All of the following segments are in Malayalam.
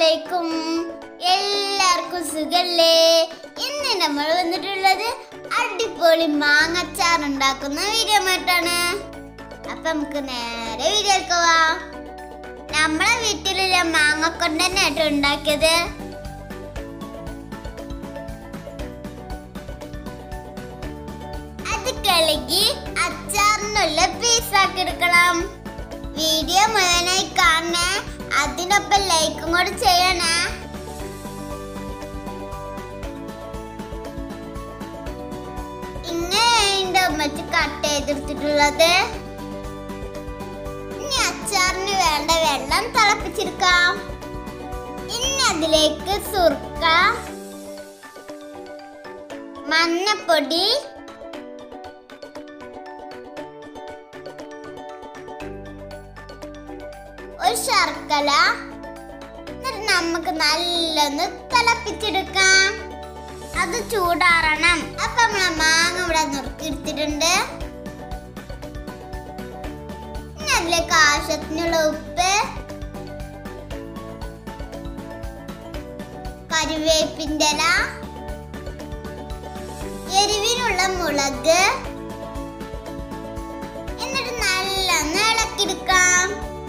അലൈക്കും എല്ലാവർക്കും സുഖല്ലേ ഇന്ന് നമ്മൾ വന്നിട്ടുള്ളത് അടിപൊളി മാങ്ങച്ചാർ ഉണ്ടാക്കുന്ന വീഡിയോ ആയിട്ടാണ് അപ്പൊ നമുക്ക് നേരെ വീഡിയോക്ക് പോവാം നമ്മളെ വീട്ടിലുള്ള മാങ്ങ കൊണ്ട് തന്നെ ആട്ടോ ഉണ്ടാക്കിയത് അത് കഴുകി അച്ചാറിനുള്ള പീസാക്കി എടുക്കണം വീഡിയോ മുഴുവനായി കാണണേ അതിനൊപ്പം ലൈക്കും കൂടെ ചെയ്യണേ ഇങ്ങനെയുണ്ട് ഉമ്മച്ച് കട്ട് ചെയ്തെടുത്തിട്ടുള്ളത് ഇനി അച്ചാറിന് വേണ്ട വെള്ളം തിളപ്പിച്ചെടുക്കാം ഇനി അതിലേക്ക് സുർക്ക മഞ്ഞപ്പൊടി ഒരു ശർക്കര എന്നിട്ട് നമുക്ക് നല്ലൊന്ന് തിളപ്പിച്ചെടുക്കാം അത് ചൂടാറണം അപ്പൊ നമ്മളെ മാങ്ങ ഇവിടെ നുറുക്കിയെടുത്തിട്ടുണ്ട് ഇനി അതിലേക്ക് ആവശ്യത്തിനുള്ള ഉപ്പ് കരുവേപ്പിൻ്റെ ഇല എരിവിനുള്ള മുളക് എന്നിട്ട് നല്ലൊന്ന് ഇളക്കിയെടുക്കാം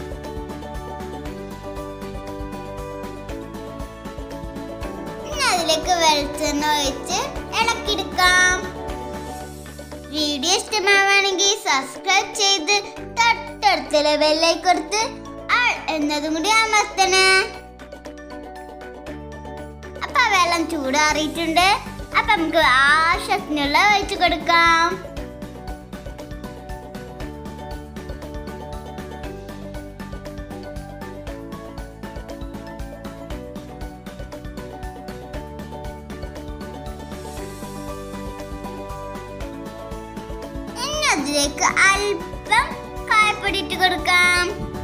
ഇനി അതിലേക്ക് വെളിച്ചെണ്ണ ഒഴിച്ച് ഇളക്കിയെടുക്കാം വീഡിയോ ഇഷ്ടമാവുകയാണെങ്കിൽ സബ്സ്ക്രൈബ് ചെയ്ത് തൊട്ടടുത്തുള്ള ബെല്ലൈക്ക് കൊടുത്ത് ആൾ എന്നതും കൂടി അമർത്തണേ അപ്പൊ ആ വെള്ളം ചൂടാറിയിട്ടുണ്ട് അപ്പൊ നമുക്ക് ആവശ്യത്തിനുള്ള ഒഴിച്ചു കൊടുക്കാം ഇനി അതിലേക്ക് അല്പം കായപ്പൊടി ഇട്ട് കൊടുക്കാം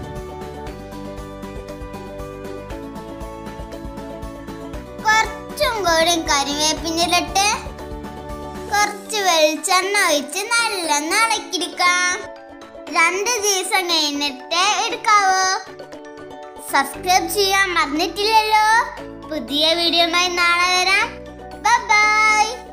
കുറച്ചും കൂടി കരിവേപ്പിനിലിട്ട് കുറച്ച് വെളിച്ചെണ്ണ ഒഴിച്ച് നല്ലെണ്ണ ഇളക്കിയെടുക്കാം രണ്ട് ദിവസം കഴിഞ്ഞിട്ട് എടുക്കാവോ സബ്സ്ക്രൈബ് ചെയ്യാൻ മറന്നിട്ടില്ലല്ലോ പുതിയ വീഡിയോയുമായി നാളെ വരാം ബൈ